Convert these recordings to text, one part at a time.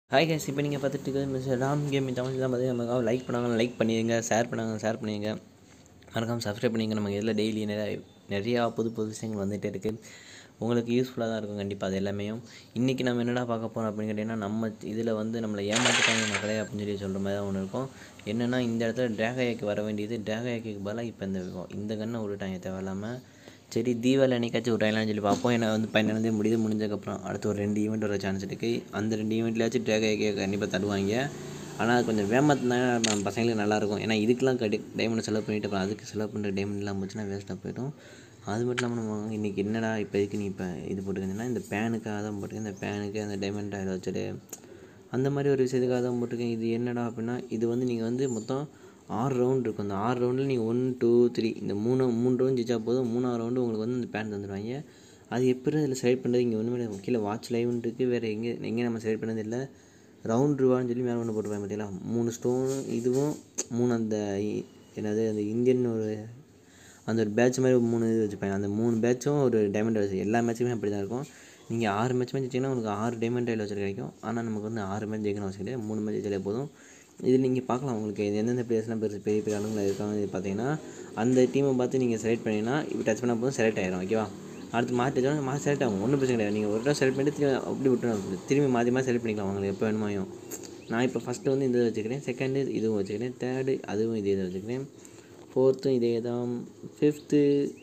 Hi guys இப்போ நீங்கள் பார்த்துட்டு இருக்கிறது மிஸ்டர் ராம் கேமிங் தமிழ் தான் பார்த்து நமக்கு லைக் பண்ணாங்க லைக் பண்ணிடுங்க ஷேர் பண்ணாங்க ஷேர் பண்ணிடுங்க மறக்காமல் சப்ஸ்கிரைப் பண்ணிங்க நம்ம இதில் டெய்லி நிறைய நிறையா புது புது விஷயங்கள் வந்துகிட்டே இருக்குது உங்களுக்கு யூஸ்ஃபுல்லாக தான் இருக்கும் கண்டிப்பாக அது எல்லாமே இன்றைக்கி நம்ம என்னடா பார்க்க போகிறோம் அப்படின்னு கேட்டிங்கன்னா நம்ம இதில் வந்து நம்மளை ஏமாற்றிட்டாங்க மக்களே அப்படின்னு சொல்லி சொல்கிற மாதிரி தான் ஒன்று இருக்கும் என்னென்னா இந்த இடத்துல டிராகயாக்கு வர வேண்டியது டிராகயாக்கு பதிலாக இப்போ இந்த இந்த கன்னை விட்டுட்டாங்க தேவையில்லாமல் சரி தீபாவளி அன்னைக்காச்சும் விட்டாங்களான்னு சொல்லி பார்ப்போம் ஏன்னா வந்து பதினேழாந்தேதி முடியுது முடிஞ்சதுக்கப்புறம் அடுத்து ஒரு ரெண்டு ஈவெண்ட் வர சான்ஸ் இருக்குது அந்த ரெண்டு ஈவெண்ட்லேயாச்சும் டிராகயாக்கே கண்டிப்பாக தருவாங்க ஆனால் அது கொஞ்சம் வேமத்துனா நம்ம பசங்களுக்கு நல்லாயிருக்கும் ஏன்னா இதுக்கெலாம் கடி டைமண்ட் செலவு பண்ணிட்டு அப்புறம் அதுக்கு செலவு பண்ணுற டைமண்ட்லாம் போச்சுன்னா வேஸ்ட்டாக போயிடும் அது மட்டும் இல்லாமல் நம்ம இன்றைக்கி என்னடா இப்போ இதுக்கு நீ இப்போ இது போட்டுருக்கீங்கன்னா இந்த பேனுக்காக தான் போட்டிருக்கேன் இந்த பேனுக்கு அந்த டைமண்ட் ஆயில் வச்சுட்டு அந்த மாதிரி ஒரு விஷயத்துக்காக தான் போட்டிருக்கேன் இது என்னடா அப்படின்னா இது வந்து நீங்கள் வந்து மொத்தம் ஆறு ரவுண்ட் இருக்கும் அந்த ஆறு ரவுண்டில் நீங்கள் ஒன் டூ த்ரீ இந்த மூணு மூணு ரவுண்ட் ஜெயிச்சா போதும் மூணாவது ரவுண்டு உங்களுக்கு வந்து இந்த பேன் தந்துடுவாங்க அது எப்படி அதில் செலக்ட் பண்ணுறது இங்கே ஒன்றுமே கீழே வாட்ச் லைவ்னு இருக்குது வேறு எங்கே எங்கே நம்ம செலக்ட் பண்ணது இல்லை ரவுண்ட் ரூபான்னு சொல்லி மேலே ஒன்று போட்டுருப்பாங்க பார்த்தீங்களா மூணு ஸ்டோன் இதுவும் மூணு அந்த இ- என்னது அந்த இந்தியன் ஒரு அந்த ஒரு பேட்ச் மாதிரி மூணு இது வச்சுப்பாங்க அந்த மூணு பேட்சும் ஒரு டைமண்ட் வச்சு எல்லா மேட்சுமே அப்படி தான் இருக்கும் நீங்கள் ஆறு மேட்ச் மேட்ச் வச்சிங்கன்னா உங்களுக்கு ஆறு டைமண்ட் டைல் வச்சு கிடைக்கும் ஆனால் நமக்கு வந்து ஆறு மேட்ச் ஜெயிக்கணும் வச்சுக்கிட்டு மூணு மேட்ச் ஜெயிச்சாலே போதும் இது நீங்கள் பார்க்கலாம் உங்களுக்கு இது எந்தெந்த பிளேயர்ஸ்லாம் பெருசு பெரிய பெரிய ஆளுங்களை இருக்காங்க இது பார்த்தீங்கன்னா அந்த டீமை பார்த்து நீங்கள் செலக்ட் பண்ணிங்கன்னா இப்போ டச் பண்ணால் போதும் செலக்ட் ஆயிரும் ஓகேவா அடுத்து மாற்றி வச்சோன்னா மாற்றி செலக்ட் ஆகும் ஒன்றும் பிரச்சனை கிடையாது நீங்கள் ஒரு டைம் செலக்ட் பண்ணிட்டு திரும்பி அப்படி விட்டு திரும்பி மாற்றி மாற்றி செலக்ட் பண்ணிக்கலாம் உங்களுக்கு எப்போ வேணுமாயும் நான் இப்போ ஃபஸ்ட்டு வந்து இந்த இதை வச்சுக்கிறேன் செகண்டு இதுவும் வச்சுக்கிறேன் தேர்டு அதுவும் இதே இதை வச்சுக்கிறேன் ஃபோர்த்தும் இதே தான் ஃபிஃப்த்து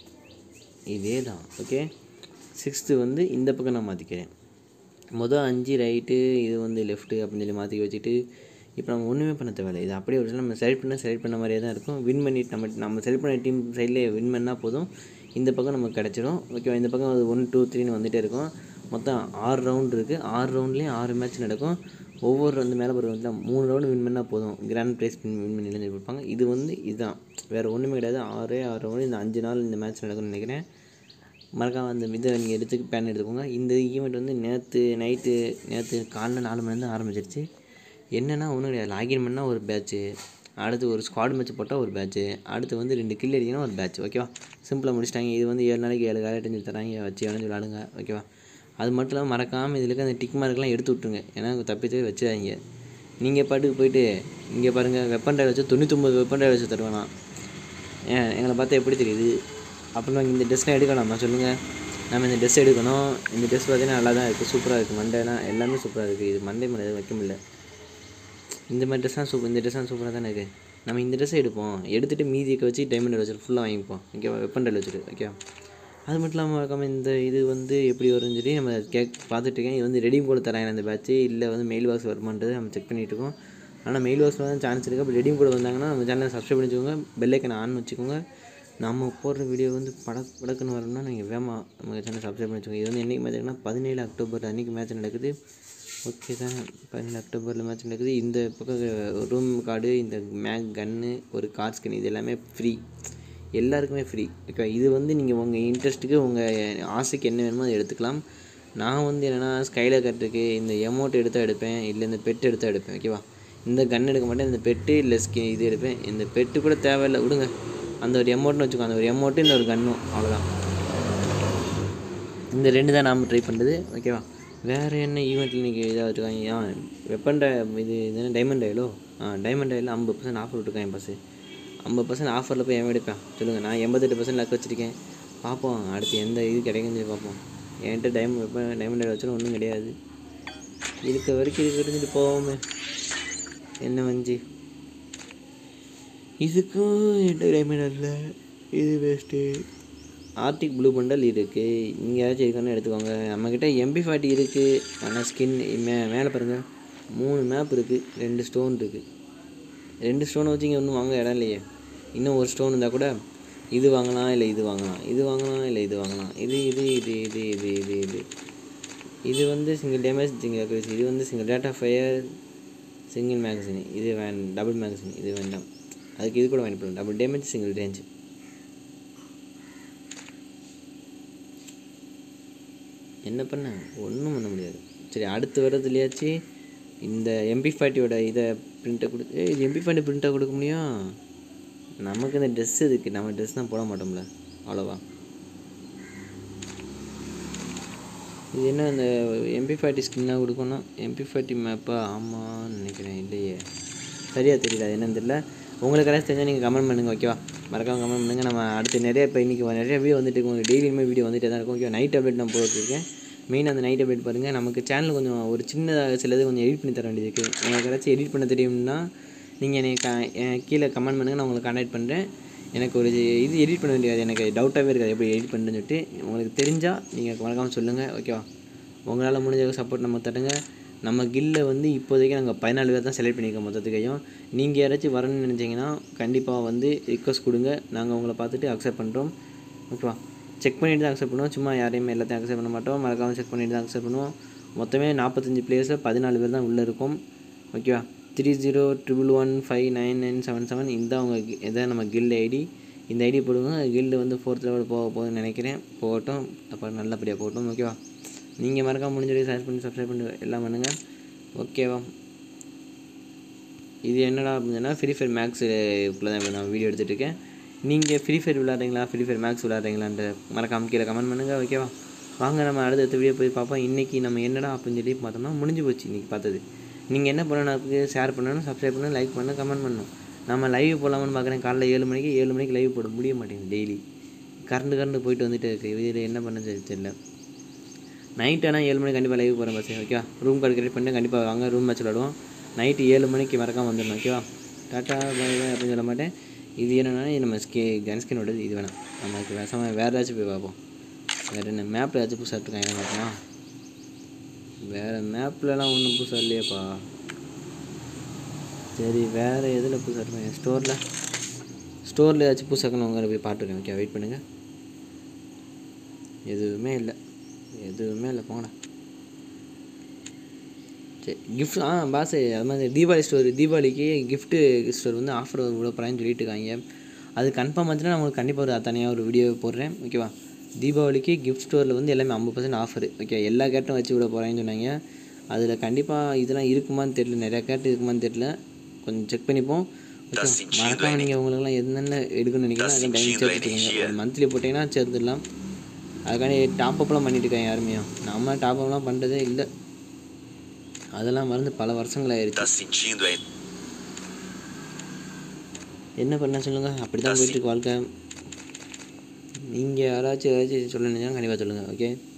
இதே தான் ஓகே சிக்ஸ்த்து வந்து இந்த பக்கம் நான் மாற்றிக்கிறேன் மொதல் அஞ்சு ரைட்டு இது வந்து லெஃப்ட்டு அப்படின்னு சொல்லி மாற்றி வச்சுட்டு இப்போ நம்ம ஒன்றுமே பண்ண தேவையில்லை இது அப்படியே ஒரு நம்ம செலக்ட் பண்ண செலக்ட் பண்ண மாதிரியே தான் இருக்கும் வின் பண்ணிட்டு நம்ம நம்ம செலக்ட் பண்ண டீம் சைட்லேயே வின் பண்ணால் போதும் இந்த பக்கம் நமக்கு கிடச்சிரும் ஓகேவா இந்த பக்கம் அது ஒன் டூ த்ரீன்னு வந்துகிட்டே இருக்கும் மொத்தம் ஆறு ரவுண்ட் இருக்குது ஆறு ரவுண்ட்லேயும் ஆறு மேட்ச் நடக்கும் ஒவ்வொரு வந்து மேலே போகிற வந்து மூணு ரவுண்டு வின் பண்ணால் போதும் கிராண்ட் ப்ரைஸ் வின் வின் பண்ணி சொல்லி கொடுப்பாங்க இது வந்து இதுதான் வேறு ஒன்றுமே கிடையாது ஆறே ஆறு ரவுண்டு இந்த அஞ்சு நாள் இந்த மேட்ச் நடக்கும்னு நினைக்கிறேன் மறக்காம அந்த இதை நீங்கள் எடுத்து பேன் எடுத்துக்கோங்க இந்த ஈவெண்ட் வந்து நேற்று நைட்டு நேற்று காலைல நாலு மணிலேருந்து ஆரம்பிச்சிருச்சு என்னென்னா ஒன்றும் கிடையாது லாகின் பண்ணால் ஒரு பேட்ச்சு அடுத்து ஒரு ஸ்குவாட் மேட்ச் போட்டால் ஒரு பேட்ச்சு அடுத்து வந்து ரெண்டு கில் அடிக்கணும் ஒரு பேட்ச் ஓகேவா சிம்பிளாக முடிச்சிட்டாங்க இது வந்து ஏழு நாளைக்கு ஏழு காலையிட்டு சொல்லி தராங்க வச்சு வேணும்னு விளாடுங்க ஓகேவா அது மட்டும் இல்லாமல் மறக்காமல் இதில் இருக்க அந்த டிக் மார்க்கெலாம் எடுத்து விட்ருங்க ஏன்னா தப்பிச்சு வச்சுறாங்க நீங்கள் பாட்டுக்கு போயிட்டு இங்கே பாருங்கள் வெப்பன் டைல் வச்சு தொண்ணூத்தொம்பது வெப்பன் டைல் வச்சு தருவேனா ஏன் எங்களை பார்த்தா எப்படி தெரியுது அப்புறம் நாங்கள் இந்த ட்ரெஸ்லாம் எடுக்கலாமா சொல்லுங்கள் நம்ம இந்த ட்ரெஸ் எடுக்கணும் இந்த ட்ரெஸ் பார்த்தீங்கன்னா நல்லா தான் இருக்குது சூப்பராக இருக்குது மண்டைனா எல்லாமே சூப்பராக இருக்குது இது மண்டை மேலே எதுவும் வைக்க முடியல இந்த மாதிரி ட்ரெஸ்லாம் சூப்பர் இந்த ட்ரெஸ்லாம் சூப்பராக தானே இருக்குது நம்ம இந்த ட்ரெஸ்ஸை எடுப்போம் எடுத்துகிட்டு மீதியை வச்சு டைமண்ட் வச்சு ஃபுல்லாக வாங்கிப்போம் ஓகேவா வெப்பன் டைல் வச்சுட்டு ஓகேவா அது மட்டும் இல்லாமல் மறக்காம இந்த இது வந்து எப்படி வரும்னு சொல்லி நம்ம கேக் பார்த்துட்டு இருக்கேன் இது வந்து ரெடியும் கூட தராங்க இந்த பேட்ச்சு இல்லை வந்து மெயில் பாக்ஸ் வருமான்றது நம்ம செக் பண்ணிட்டு இருக்கோம் ஆனால் மெயில் பாக்ஸில் தான் சான்ஸ் இருக்குது அப்படி ரெடியும் கூட வந்தாங்கன்னா நம்ம சேனலை சப்ஸ்கிரைப் பண்ணி வச்சுக்கோங்க பெல்லைக்கனை ஆன் வச்சுக்கோங்க நம்ம போடுற வீடியோ வந்து பட படக்குன்னு வரணும்னா நீங்கள் வேமா நம்ம சேனல் சப்ஸ்கிரைப் பண்ணி வச்சுக்கோங்க இது வந்து என்றைக்கு மேட்ச்னா பதினேழு அக்டோபர் அன்றைக்கி மேட்ச் நடக்குது ஓகே தான் பதினேழு அக்டோபரில் மேட்ச் நடக்குது இந்த பக்கம் ரூம் கார்டு இந்த மேக் கன்னு ஒரு கார்ட் ஸ்கின் இது எல்லாமே ஃப்ரீ எல்லாருக்குமே ஃப்ரீ ஓகே இது வந்து நீங்கள் உங்கள் இன்ட்ரெஸ்ட்டுக்கு உங்கள் ஆசைக்கு என்ன வேணுமோ அதை எடுத்துக்கலாம் நான் வந்து என்னென்னா ஸ்கைலர் கட்டுக்கு இந்த எமௌண்ட் எடுத்தால் எடுப்பேன் இல்லை இந்த பெட் எடுத்தால் எடுப்பேன் ஓகேவா இந்த கன் எடுக்க மாட்டேன் இந்த பெட்டு இல்லை ஸ்கி இது எடுப்பேன் இந்த பெட்டு கூட தேவையில்லை விடுங்க அந்த ஒரு எமௌண்ட்னு வச்சுக்கோ அந்த ஒரு எமௌண்ட்டு இந்த ஒரு கன்னும் அவ்வளோதான் இந்த ரெண்டு தான் நாம் ட்ரை பண்ணுறது ஓகேவா வேறு என்ன ஈவெண்ட்டில் இன்றைக்கி இதாக வச்சுருக்காங்க ஆ வெப்பன் டை இது இது என்ன டைமண்ட் டயலோ ஆ டைமண்ட் டயலில் ஐம்பது பர்சன்ட் ஆஃபர் விட்டுருக்காங்க பஸ்ஸு ஐம்பது பர்சன்ட் ஆஃபரில் போய் எவன் எடுப்பேன் சொல்லுங்கள் நான் எண்பத்தெட்டு பர்சன்ட் லக் வச்சுருக்கேன் பார்ப்போம் அடுத்து எந்த இது கிடைக்குன்னு சொல்லி பார்ப்போம் என்கிட்ட டைம் வெப்பன் டைமண்ட் டயல் வச்சுரும் ஒன்றும் கிடையாது இருக்க வரைக்கும் இது இருந்துட்டு போவோமே என்ன வஞ்சி இதுக்கும் என்கிட்ட டைமண்ட் இல்லை இது வேஸ்ட்டு ஆர்டிக் ப்ளூ பண்டல் இருக்குது நீங்கள் ஏதாச்சும் இருக்கான்னு எடுத்துக்கோங்க நம்மக்கிட்ட எம்பி ஃபார்ட்டி இருக்குது ஆனால் ஸ்கின் மே மேலே பாருங்கள் மூணு மேப் இருக்குது ரெண்டு ஸ்டோன் இருக்குது ரெண்டு ஸ்டோனை வச்சு இங்கே ஒன்றும் வாங்க இடம் இல்லையே இன்னும் ஒரு ஸ்டோன் இருந்தால் கூட இது வாங்கலாம் இல்லை இது வாங்கலாம் இது வாங்கலாம் இல்லை இது வாங்கலாம் இது இது இது இது இது இது இது இது வந்து சிங்கிள் டேமேஜ் சிங்கிள் அக்யூரசி இது வந்து single data fire single magazine இது வேன் டபுள் மேகசின் இது வேண்டாம் அதுக்கு இது கூட வாங்கிப்போம் டபுள் டேமேஜ் சிங்கிள் ரேஞ்ச் என்ன பண்ண ஒன்றும் பண்ண முடியாது சரி அடுத்து வர்றதுலையாச்சு இந்த எம்பி ஃபார்ட்டியோட இதை பிரிண்ட்டை கொடு ஏய் இது எம்பி ஃபார்ட்டி பிரிண்ட்டாக கொடுக்க முடியும் நமக்கு இந்த ட்ரெஸ் இருக்குது நம்ம ட்ரெஸ் தான் போட மாட்டோம்ல அவ்வளோவா இது என்ன இந்த எம்பி ஃபார்ட்டி ஸ்கின்னாக கொடுக்கணும் எம்பி ஃபார்ட்டி மேப்பா ஆமான்னு நினைக்கிறேன் இல்லையே சரியாக தெரியல அது என்னன்னு தெரியல உங்களுக்கு யாராச்சும் தெரிஞ்சால் நீங்கள் கமெண்ட் பண்ணுங்கள் ஓகேவா மறக்காம கமெண்ட் பண்ணுங்கள் நம்ம அடுத்து நிறைய இப்போ இன்றைக்கி நிறைய வீடியோ வந்துட்டு இருக்கும் உங்களுக்கு டெய்லியுமே வீடியோ வந்துட்டே தான் இருக்கும் ஓகே நைட் அப்டேட் நான் போட்டுருக்கேன் மெயின் அந்த நைட் அப்டேட் பாருங்கள் நமக்கு சேனல் கொஞ்சம் ஒரு சின்னதாக சிலது கொஞ்சம் எடிட் பண்ணி தர வேண்டியது இருக்குது உங்களுக்கு யாராச்சும் எடிட் பண்ண தெரியும்னா நீங்கள் என்னை க என் கீழே கமெண்ட் பண்ணுங்கள் நான் உங்களுக்கு கான்டாக்ட் பண்ணுறேன் எனக்கு ஒரு இது எடிட் பண்ண வேண்டியது எனக்கு டவுட்டாகவே இருக்காது எப்படி எடிட் பண்ணுறேன்னு சொல்லிட்டு உங்களுக்கு தெரிஞ்சால் நீங்கள் மறக்காமல் சொல்லுங்கள் ஓகேவா உங்களால் முடிஞ்ச சப்போர்ட் நம்ம தட்டுங்க நம்ம கில்ல வந்து இப்போதைக்கு நாங்கள் பதினாலு பேர் தான் செலக்ட் பண்ணியிருக்கோம் மொத்தத்துக்கையும் நீங்கள் யாராச்சும் வரணும்னு நினச்சிங்கன்னா கண்டிப்பாக வந்து ரிக்வஸ்ட் கொடுங்க நாங்கள் உங்களை பார்த்துட்டு அக்செப்ட் பண்ணுறோம் ஓகேவா செக் பண்ணிட்டு தான் அக்செப்ட் பண்ணுவோம் சும்மா யாரையுமே எல்லாத்தையும் அக்செப்ட் பண்ண மாட்டோம் மறக்காமல் செக் பண்ணிட்டு தான் அக்செப்ட் பண்ணுவோம் மொத்தமே நாற்பத்தஞ்சு பிளேயர்ஸில் பதினாலு பேர் தான் உள்ளே இருக்கும் ஓகேவா three zero triple one five nine nine seven seven இந்த அவங்க இதான் நம்ம கில்டு ஐடி இந்த ஐடி போடுங்க கில்டு வந்து ஃபோர்த் லெவல் போக போகுதுன்னு நினைக்கிறேன் போகட்டும் அப்போ நல்லபடியாக போகட்டும் ஓகேவா நீங்கள் மறக்காம முடிஞ்ச வரைக்கும் ஷேர் பண்ணி சப்ஸ்கிரைப் பண்ணி எல்லாம் பண்ணுங்கள் ஓகேவா இது என்னடா அப்படின்னா ஃப்ரீ ஃபயர் மேக்ஸுக்குள்ளே தான் இப்போ நான் வீடியோ எடுத்துகிட்டு இருக்கேன் நீங்கள் ஃப்ரீ ஃபயர் விளாட்றீங்களா ஃப்ரீ ஃபயர் மேக்ஸ் விளாட்றீங்களான்ட்டு மறக்காம கீழே கமெண்ட் பண்ணுங்கள் ஓகேவா வாங்க நம்ம அடுத்தடுத்த வீடியோ போய் பார்ப்போம் இன்றைக்கி நம்ம என்னடா அப்படின்னு சொல்லி பார்த்தோம்னா முடிஞ்சு போச்சு இன்றைக்கி பார்த்தது நீங்கள் என்ன பண்ணணும் ஷேர் பண்ணணும் சப்ஸ்கிரைப் பண்ணணும் லைக் பண்ணணும் கமெண்ட் பண்ணணும் நம்ம லைவ் போடலாமான்னு பார்க்குறேன் காலைல ஏழு மணிக்கு ஏழு மணிக்கு லைவ் போட முடிய மாட்டேங்குது டெய்லி கரண்டு கரண்டு போயிட்டு வந்துட்டு இருக்குது இதில் என்ன பண்ண தெரியல நைட் ஆனால் ஏழு மணிக்கு கண்டிப்பாக லைவ் போகிறேன் பஸ் ஓகேவா ரூம் கார்டு கிரியேட் பண்ணி கண்டிப்பாக வாங்க ரூம் மேட்ச் விளாடுவோம் நைட்டு ஏழு மணிக்கு மறக்காம வந்துடணும் ஓகேவா டாட்டா பை பை அப்படின்னு சொல்ல மாட்டேன் இது என்னென்னா நம்ம ஸ்கே கன் ஸ்கினோடது இது வேணாம் நமக்கு விஷமாக வேறு ஏதாச்சும் போய் பார்ப்போம் வேறு என்ன மேப்பில் ஏதாச்சும் புதுசாக இருக்காங்க என்ன பார்ப்போமா வேறு மேப்லலாம் ஒன்றும் புதுசாக இல்லையேப்பா சரி வேறு எதில் புதுசாக இருப்பாங்க ஸ்டோரில் ஸ்டோரில் ஏதாச்சும் புதுசாக இருக்கணும் போய் பார்த்துருக்கேன் ஓகே வெயிட் பண்ணுங்கள் எதுவுமே இல்லை எதுவுமே இல்லை போங்கடா சரி கிஃப்ட் ஆ பாஸ் அது மாதிரி தீபாவளி ஸ்டோர் தீபாவளிக்கு கிஃப்ட்டு ஸ்டோர் வந்து ஆஃபர் இவ்வளோ போகிறான்னு சொல்லிட்டு இருக்காங்க அது கன்ஃபார்ம் ஆச்சுன்னா நான் உங்களுக்கு கண்டிப்பாக ஒரு தனியாக ஒரு வீடியோ போடுறேன் ஓகேவா தீபாவளிக்கு கிஃப்ட் ஸ்டோரில் வந்து எல்லாமே ஐம்பது பர்சன்ட் ஆஃபர் ஓகே எல்லா கேட்டும் வச்சு விட போகிறேன்னு சொன்னாங்க அதில் கண்டிப்பாக இதெல்லாம் இருக்குமான்னு தெரியல நிறையா கேட்டு இருக்குமான்னு தெரியல கொஞ்சம் செக் பண்ணிப்போம் ஓகே மறக்காம நீங்கள் உங்களுக்குலாம் என்னென்ன எடுக்கணும்னு நினைக்கிறீங்களோ அதை டைம் சேர்த்துக்கோங்க ஒரு மந்த்லி போட்டிங்கன்னா சேர்த்துடலாம் அதுக்காண்டி டாப் அப்லாம் பண்ணிட்டு இருக்காங்க யாருமே நம்ம டாப் அப்லாம் பண்ணுறதே இல்லை அதெல்லாம் மறந்து பல வருஷங்கள் ஆயிருச்சு Tá sentindo aí? என்ன பண்ண சொல்லுங்கள் அப்படி தான் போயிட்டுருக்கு வாழ்க்கை நீங்கள் யாராச்சும் ஏதாச்சும் சொல்ல நினைச்சா கண்டிப்பாக சொல்லுங்கள் ஓகே